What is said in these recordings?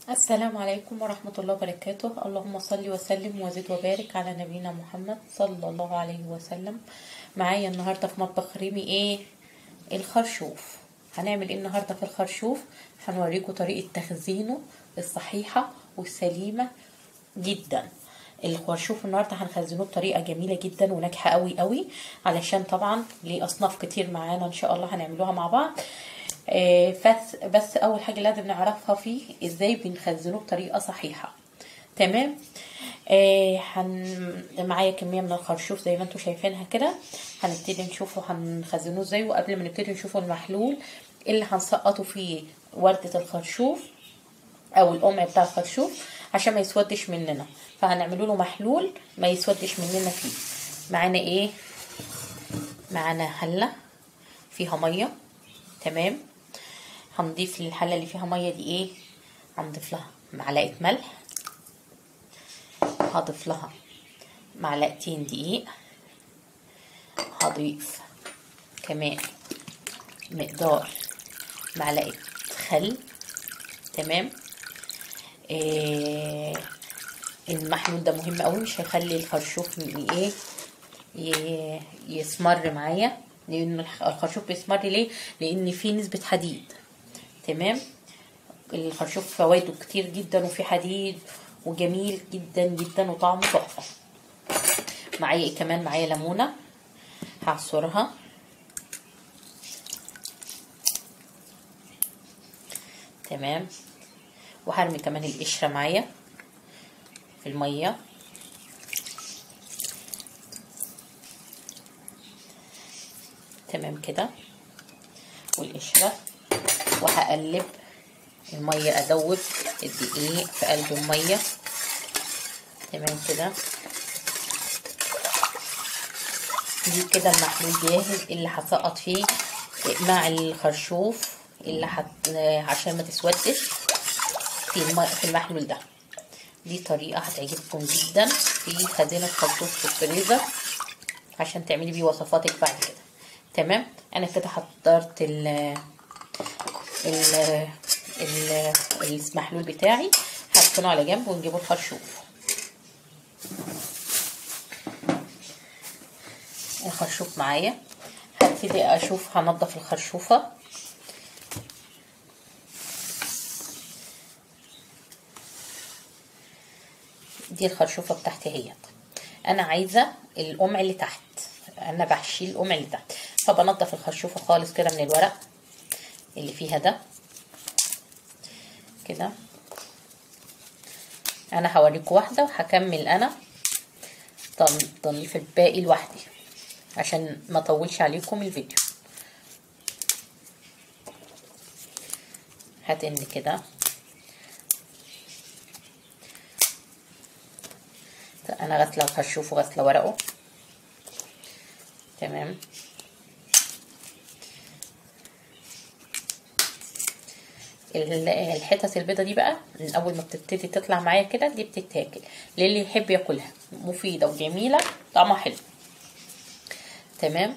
السلام عليكم ورحمة الله وبركاته اللهم صل وسلم وزد وبارك على نبينا محمد صلى الله عليه وسلم معايا النهاردة في مطبخ ريمي ايه الخرشوف هنعمل ايه النهاردة في الخرشوف هنوريكم طريقة تخزينه الصحيحة والسليمة جدا الخرشوف النهارده هنخزنه بطريقه جميله جدا وناجحه قوي قوي علشان طبعا ليه اصناف كتير معانا ان شاء الله هنعملوها مع بعض آه، بس بس اول حاجه لازم نعرفها فيه ازاي بنخزنه بطريقه صحيحه تمام آه هن... معايا كميه من الخرشوف زي ما انتم شايفينها كده هنبتدي نشوفه هنخزنه ازاي وقبل ما نبتدي نشوفه المحلول اللي هنسقطه فيه ورده الخرشوف او القمع بتاع الخرشوف عشان ما يسودش مننا فهنعمله له محلول ما يسودش مننا فيه معانا ايه معانا حله فيها ميه تمام هنضيف للحله اللي فيها ميه دي ايه هنضيف لها معلقه ملح هضيف لها معلقتين دقيق هضيف كمان مقدار معلقه خل تمام إيه المحلول ده مهم قوي مش هيخلي الخرشوف ايه يسمر معايا لان الخرشوف بيسمر ليه لان فيه نسبه حديد تمام الخرشوف فوائده كتير جدا وفيه حديد وجميل جدا جدا وطعمه تحفه معايا ايه كمان معايا ليمونه هعصرها تمام وهرمي كمان القشره معايا في الميه تمام كده والقشره وهقلب الميه ادوب الدقيق في قلب الميه تمام كده دي كده المحلول جاهز اللي هسقط فيه مع الخرشوف اللي حت... عشان ما تسودش في الم... في المحلول ده دي طريقة هتعجبكم جدا في خزينة خرشوف في الفريزر عشان تعملي بيه وصفاتك بعد كده تمام انا كده حضرت ال ال ال المحلول بتاعي هركنه على جنب ونجيبه الخرشوف الخرشوف معايا هبتدي اشوف هنضف الخرشوفه دي الخرشوفه بتاعتي اهيت انا عايزه القمع اللي تحت انا بحشي القمع اللي تحت فبنضف الخرشوفه خالص كده من الورق اللي فيها ده كده انا هوريكم واحده وهكمل انا تنظيف الباقي لوحدي عشان ما اطولش عليكم الفيديو هتن كده انا غسله الخرشوف وغسله ورقه تمام الحتت البيضه دي بقى من اول ما بتبتدي تطلع معايا كده دي بتتاكل للي يحب ياكلها مفيده وجميله طعمها حلو تمام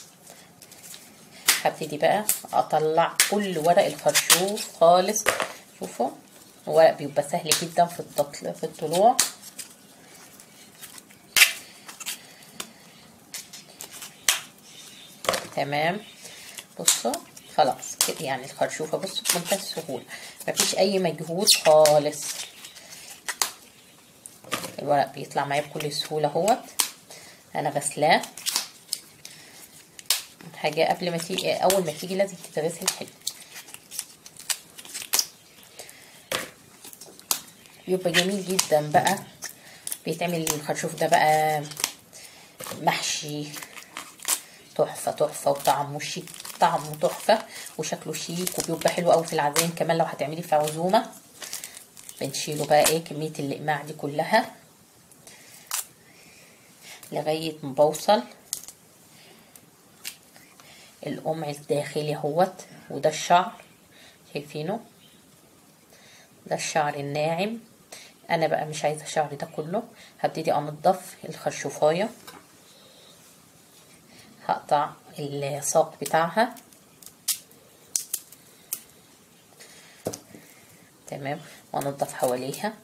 هبتدي بقى اطلع كل ورق الخرشوف خالص شوفوا الورق بيبقى سهل جدا في التطل في الطلوع تمام بصوا خلاص كده يعني الخرشوفه بصوا بمنتهى السهوله مفيش اي مجهود خالص الورق بيطلع معايا بكل سهوله اهوت انا غسلاه حاجه قبل ما تيجي اول ما تيجي لازم تتغسل حلو بيبقى جميل جدا بقى بيتعمل الخرشوف ده بقى محشي تحفه تحفه وطعمه شيك طعمه تحفه وشكله شيك وبيبقى حلو قوي في العزايم كمان لو هتعملي في عزومه بنشيله بقى ايه كميه الاقماع دي كلها لغايه ما بوصل القمع الداخلي اهوت وده الشعر شايفينه ده الشعر الناعم انا بقى مش عايزه الشعر ده كله هبتدي انضف الخرشوفايه هقطع الساق بتاعها تمام وانضف حواليها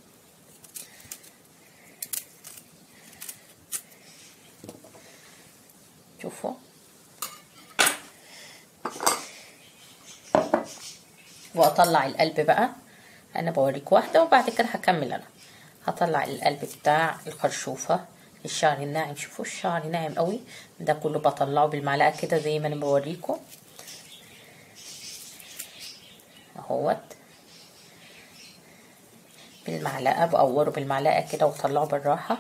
شوفوا واطلع القلب بقى انا بوريك واحده وبعد كده هكمل انا هطلع القلب بتاع الخرشوفه الشعر الناعم شوفوا الشعر ناعم قوي ده كله بطلعه بالمعلقه كده زي ما انا بوريكم اهوت بالمعلقه بقوره بالمعلقه كده واطلعه بالراحه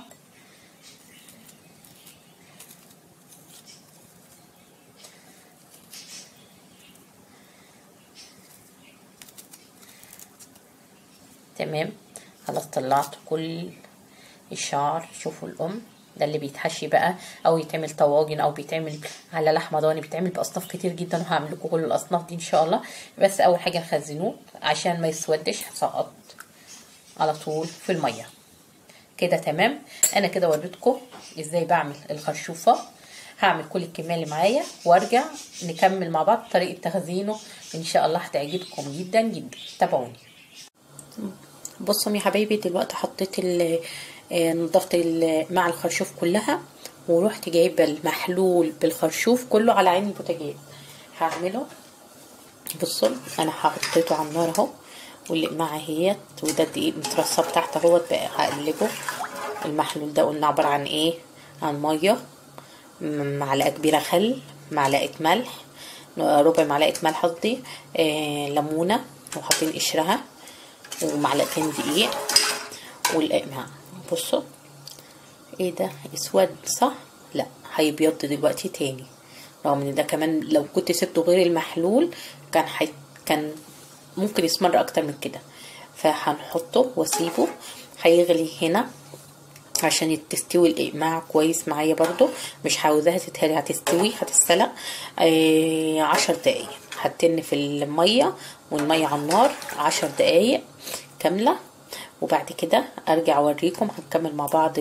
تمام خلاص طلعت كل الشعر شوفوا الام ده اللي بيتحشي بقى او يتعمل طواجن او بيتعمل على لحمه ضاني بيتعمل باصناف كتير جدا وهعمل لكم كل الاصناف دي ان شاء الله بس اول حاجه نخزنوه عشان ما يسودش هسقط على طول في الميه كده تمام انا كده وريتكم ازاي بعمل الخرشوفه هعمل كل الكميه اللي معايا وارجع نكمل مع بعض طريقه تخزينه ان شاء الله هتعجبكم جدا جدا تابعوني بصوا يا حبايبي دلوقتي حطيت نضفت مع الخرشوف كلها ورحت جايبه المحلول بالخرشوف كله على عين البوتاجاز هعمله بصوا انا حطيته على النار اهو والاقماع اهيت وده الدقيق مترصب تحت اهوت بقى هقلبه المحلول ده قلنا عباره عن ايه عن ميه معلقه كبيره خل معلقه ملح ربع معلقه ملح قصدي آه ليمونه وحاطين قشرها ومعلقتين دقيق والاقماع بصوا ايه ده اسود صح لا هيبيض دلوقتي تاني رغم ان ده كمان لو كنت سبته غير المحلول كان حي... كان ممكن يسمر اكتر من كده فهنحطه واسيبه هيغلي هنا عشان تستوي الاقماع كويس معايا برضو مش عاوزاها تتهري هتستوي هتتسلق آه عشر دقايق هتن في الميه والميه على النار عشر دقايق كامله وبعد كده ارجع اوريكم هنكمل مع بعض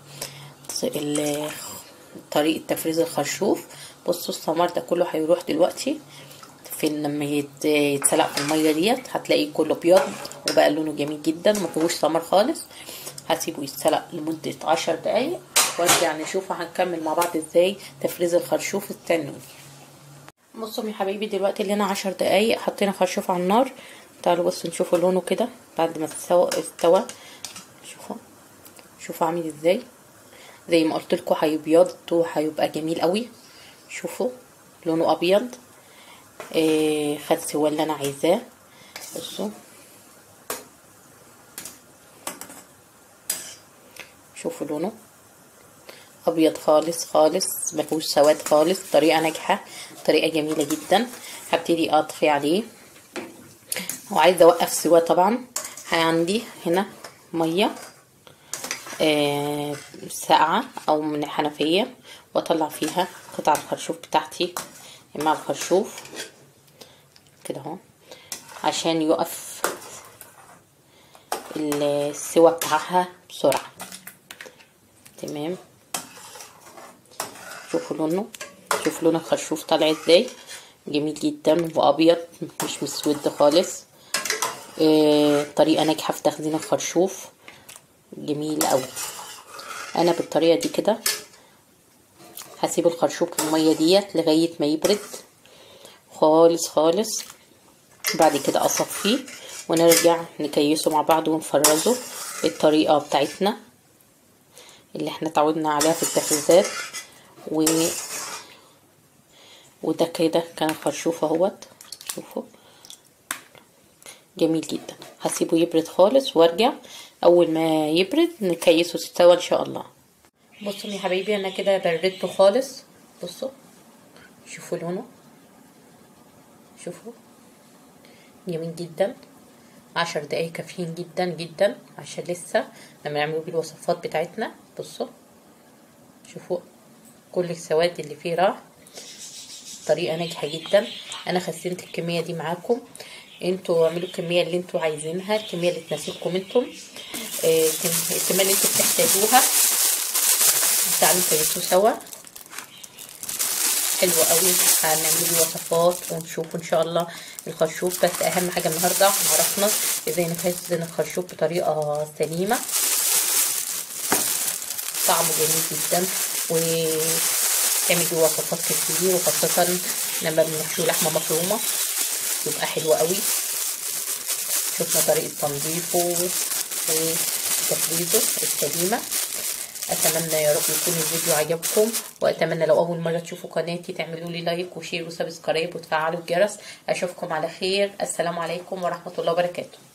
طريقه تفريز الخرشوف بصوا الثمر ده كله هيروح دلوقتي في لما يتسلق في الميه ديت هتلاقيه كله ابيض وبقى لونه جميل جدا ما فيهوش ثمر خالص هسيبه يتسلق لمده عشر دقايق وارجع نشوف هنكمل مع بعض ازاي تفريز الخرشوف استنوني بصوا يا حبايبي دلوقتي لنا عشر دقايق حطينا خرشوف على النار تعالوا بصوا نشوفوا لونه كده بعد ما استوى استوى شوفوا شوفوا عامل ازاي زي ما قلت لكم هيبيض وهيبقى جميل قوي شوفوا لونه ابيض إيه خد سوى اللي انا عايزاه بصوا شوفوا لونه ابيض خالص خالص ما فيهوش سواد خالص طريقه ناجحه طريقه جميله جدا هبتدي اطفي عليه وعايزه اوقف سوا طبعا عندي هنا ميه آه ساقعه او من الحنفيه واطلع فيها قطع الخرشوف بتاعتي مع الخرشوف كده اهو عشان يقف السوا بتاعها بسرعه تمام شوفوا لونه شوفوا لون الخرشوف طالع ازاي جميل جدا وابيض مش مسود خالص إيه طريقه ناجحه في تخزين الخرشوف جميل قوي انا بالطريقه دي كده هسيب الخرشوف في الميه ديت لغايه ما يبرد خالص خالص بعد كده اصفيه ونرجع نكيسه مع بعض ونفرزه بالطريقه بتاعتنا اللي احنا اتعودنا عليها في التفريزات و وده كده كان الخرشوف اهوت شوفوا جميل جدا هسيبه يبرد خالص وارجع اول ما يبرد نكيسه استوى ان شاء الله بصوا يا حبايبي انا كده بردته خالص بصوا شوفوا لونه شوفوا جميل جدا عشر دقايق كافيين جدا جدا عشان لسه لما نعملوا بيه الوصفات بتاعتنا بصوا شوفوا كل السواد اللي فيه راح طريقه ناجحه جدا انا خزنت الكميه دي معاكم انتوا اعملوا الكميه اللي انتوا عايزينها الكميه اللي تناسبكم انتم اه الكميه اللي انتوا بتحتاجوها تعالوا نكيسوا سوا حلو قوي هنعمل وصفات ونشوف ان شاء الله الخرشوف بس اهم حاجه النهارده عرفنا ازاي نخزن الخرشوف بطريقه سليمه طعمه جميل جدا و تعمل جوه وصفات كتير وخاصة لما بنحشوه لحمة مفرومة يبقى حلو قوي شفنا طريقة تنظيفه وتفريزه السليمة اتمنى يا رب يكون الفيديو عجبكم واتمنى لو اول مره تشوفوا قناتي تعملوا لي لايك وشير وسبسكرايب وتفعلوا الجرس اشوفكم على خير السلام عليكم ورحمه الله وبركاته